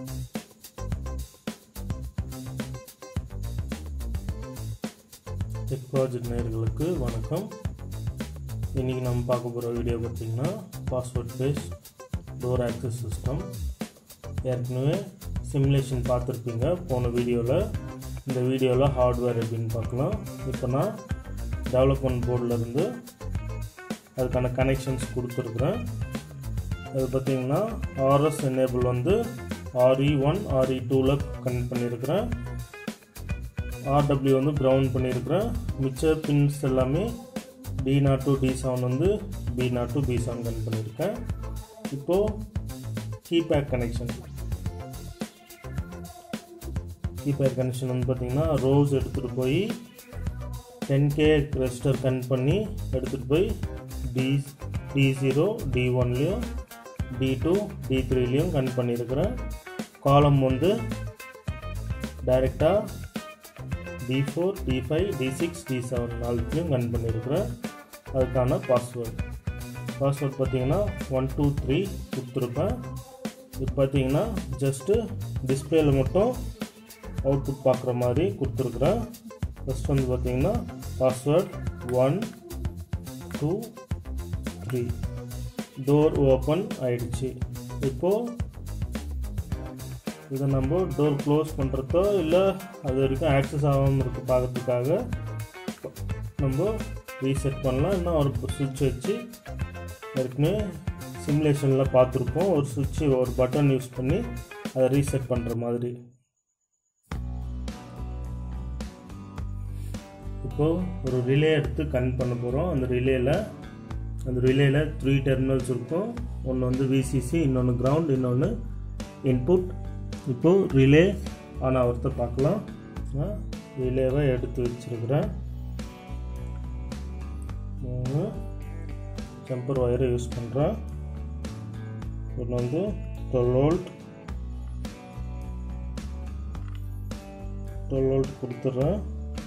tech project நேயர்களுக்கு வணக்கம் இன்றைக்கி நம்ம பார்க்க போகிற வீடியோ பார்த்திங்கன்னா password base door access system ஏற்கனவே சிமுலேஷன் பார்த்துருப்பீங்க போன வீடியோவில் இந்த வீடியோவில் ஹார்ட்வேர் எப்படின்னு பார்க்கலாம் இப்போ நான் டெவலப்மெண்ட் போர்டில் அதுக்கான கனெக்ஷன்ஸ் கொடுத்துருக்குறேன் அது பார்த்திங்கன்னா ஆர்எஸ் எனேபிள் வந்து ஆர்இ ஒன் ஆர்இ டூவில் கனெக்ட் பண்ணியிருக்கிறேன் ஆர்டபிள்யூ வந்து ப்ரௌன் பண்ணியிருக்கிறேன் மிச்ச பின்ஸ் எல்லாமே D naught to D seven வந்து B naught to B seven connect பண்ணியிருக்கேன் இப்போது கீபேக் கனெக்ஷன் கீபேக் கனெக்ஷன் வந்து பார்த்திங்கன்னா ரோஸ் எடுத்துகிட்டு போய் டென் கே ரெஜிஸ்டர் கனெக்ட் பண்ணி எடுத்துகிட்டு போய் டி டி ஜீரோ டி ஒன்லேயும் டி டூ டி த்ரீலேயும் கனெக்ட் பண்ணியிருக்கிறேன் காலம் வந்து டைரெக்டாக D four D five D six D seven நாலுத்தையும் கன் பண்ணியிருக்கிறேன் அதுக்கான பாஸ்வேர்டு பாஸ்வேர்ட் பார்த்தீங்கன்னா ஒன் டூ த்ரீ கொடுத்துருப்பேன் இப்போ பார்த்தீங்கன்னா ஜஸ்ட்டு டிஸ்பிளேயில் மட்டும் அவுட்புட் பார்க்குற மாதிரி கொடுத்துருக்குறேன் ஃபஸ்ட் வந்து பார்த்தீங்கன்னா password one two three door open ஆயிடுச்சு இப்போது இதை நம்ம டோர் க்ளோஸ் பண்ணுறதோ இல்லை அது வரைக்கும் ஆக்சஸ் ஆகாமல் இருக்க பார்க்கறதுக்காக நம்ம ரீசெட் பண்ணலாம் இன்னும் ஒரு சுவிட்ச் வச்சு ஏற்கனவே சிமுலேஷனில் பார்த்துருப்போம் ஒரு சுவிட்சு ஒரு பட்டன் யூஸ் பண்ணி அதை ரீசெட் பண்ணுற மாதிரி இப்போது ஒரு ரிலே எடுத்து கனெக்ட் பண்ண போகிறோம் அந்த ரிலேயில் அந்த ரிலேயில் த்ரீ டெர்மினல்ஸ் இருக்கும் ஒன்று வந்து விசிசி இன்னொன்று கிரவுண்ட் இன்னொன்று இன்புட் இப்போது ரிலே ஆன் ஆகிறத பார்க்கலாம் நான் ரிலேவை எடுத்து வச்சுருக்கிறேன் மூணு ஜம்பர் ஒயரை யூஸ் பண்ணுறேன் ஒன்று வந்து டுவெல் வோல்ட் டுவெல் வோல்ட் கொடுத்துட்றேன்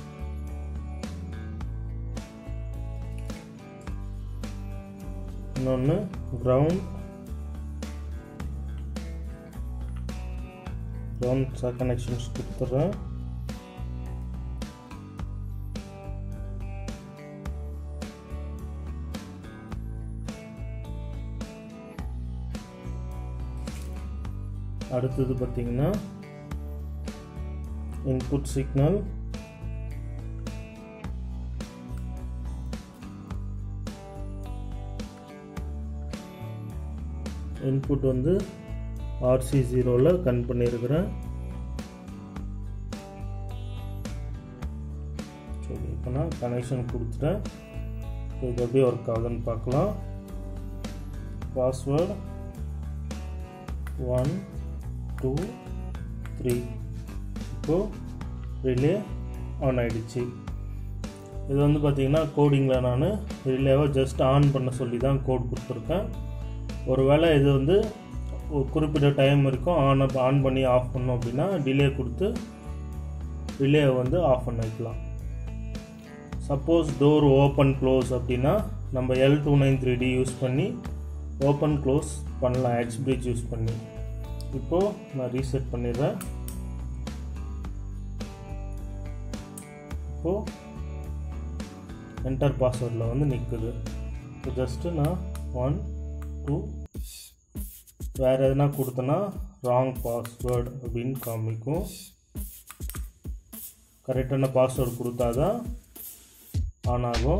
இன்னொன்று கிரவுண்ட் கிரவுண்ட் கனெக்ஷன்ஸ் கொடுத்துட்றேன் அடுத்தது பார்த்தீங்கன்னா இன்புட் சிக்னல் இன்புட் வந்து ஆர்சி ஜீரோவில் கன் பண்ணியிருக்கிறேன் சரி இப்போ நான் கனெக்ஷன் கொடுத்துட்டேன் இது எப்படி ஒர்க் ஆகுதுன்னு பார்க்கலாம் பாஸ்வேர்டு ஒன் டூ த்ரீ இப்போது ரிலே ஆன் ஆகிடுச்சு இது வந்து பார்த்திங்கன்னா கோடிங்கில் நான் ரிலேவை ஜஸ்ட் ஆன் பண்ண சொல்லி தான் கோட் கொடுத்துருக்கேன் ஒருவேளை இது வந்து ஒரு குறிப்பிட்ட டைம் இருக்கும் ஆன் ஆன் பண்ணி ஆஃப் பண்ணோம் அப்படின்னா டிலே கொடுத்து ரிலேவை வந்து ஆஃப் பண்ண வைக்கலாம் சப்போஸ் டோர் ஓப்பன் க்ளோஸ் அப்படின்னா நம்ம L two nine three D use பண்ணி ஓப்பன் க்ளோஸ் பண்ணலாம் எக்ஸ் பிரிட்ஜ் யூஸ் பண்ணி இப்போது நான் ரீசெட் பண்ணிடுறேன் இப்போது என்டர் பாஸ்வேர்டில் வந்து நிற்குது இப்போ ஜஸ்ட்டு நான் ஒன் டூ வேறு எதுனா கொடுத்தனா ராங் பாஸ்வேர்டு அப்படின்னு காமிக்கும் கரெக்டான பாஸ்வேர்டு கொடுத்தா தான் ஆன் ஆகும்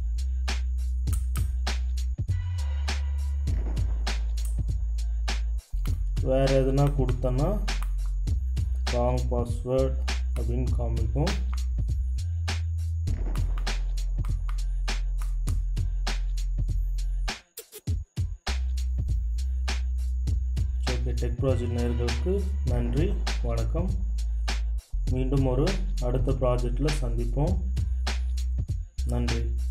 வேறு எதுனா கொடுத்தனா ராங் பாஸ்வேர்ட் அப்படின்னு காமிக்கும் ஓகே டெக் ப்ராஜெக்ட் நேர்களுக்கு நன்றி வணக்கம் மீண்டும் ஒரு அடுத்த ப்ராஜெக்டில் சந்திப்போம் நன்றி